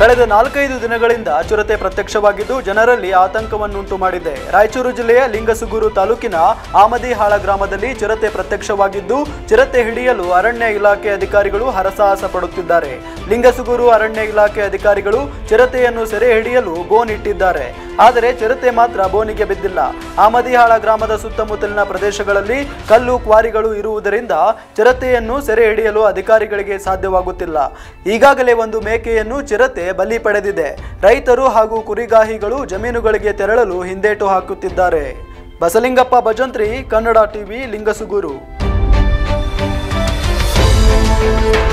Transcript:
ಕಳೆದ ನಾಲ್ಕೈದು ದಿನಗಳಿಂದ ಚಿರತೆ ಪ್ರತ್ಯಕ್ಷವಾಗಿದ್ದು ಜನರಲ್ಲಿ ಆತಂಕವನ್ನುಂಟು ಮಾಡಿದೆ ರಾಯಚೂರು ಜಿಲ್ಲೆಯ ಲಿಂಗಸುಗೂರು ತಾಲೂಕಿನ ಆಮದಿಹಾಳ ಗ್ರಾಮದಲ್ಲಿ ಚಿರತೆ ಪ್ರತ್ಯಕ್ಷವಾಗಿದ್ದು ಚಿರತೆ ಹಿಡಿಯಲು ಅರಣ್ಯ ಇಲಾಖೆ ಅಧಿಕಾರಿಗಳು ಹರಸಾಹಸ ಪಡುತ್ತಿದ್ದಾರೆ ಲಿಂಗಸುಗೂರು ಅರಣ್ಯ ಇಲಾಖೆ ಅಧಿಕಾರಿಗಳು ಚಿರತೆಯನ್ನು ಸೆರೆ ಹಿಡಿಯಲು ಬೋನ್ ಇಟ್ಟಿದ್ದಾರೆ ಆದರೆ ಚಿರತೆ ಮಾತ್ರ ಬೋನಿಗೆ ಬಿದ್ದಿಲ್ಲ ಆಮದಿಹಾಳ ಗ್ರಾಮದ ಸುತ್ತಮುತ್ತಲಿನ ಪ್ರದೇಶಗಳಲ್ಲಿ ಕಲ್ಲು ಕ್ವಾರಿಗಳು ಇರುವುದರಿಂದ ಚಿರತೆಯನ್ನು ಸೆರೆ ಹಿಡಿಯಲು ಅಧಿಕಾರಿಗಳಿಗೆ ಸಾಧ್ಯವಾಗುತ್ತಿಲ್ಲ ಈಗಾಗಲೇ ಒಂದು ಮೇಕೆಯನ್ನು ಚಿರತೆ ಬಲಿ ಪಡೆದಿದೆ ರೈತರು ಹಾಗೂ ಕುರಿಗಾಹಿಗಳು ಜಮೀನುಗಳಿಗೆ ತೆರಳಲು ಹಿಂದೇಟು ಹಾಕುತ್ತಿದ್ದಾರೆ ಬಸಲಿಂಗಪ್ಪ ಭಜಂತ್ರಿ ಕನ್ನಡ ಟಿವಿ ಲಿಂಗಸುಗೂರು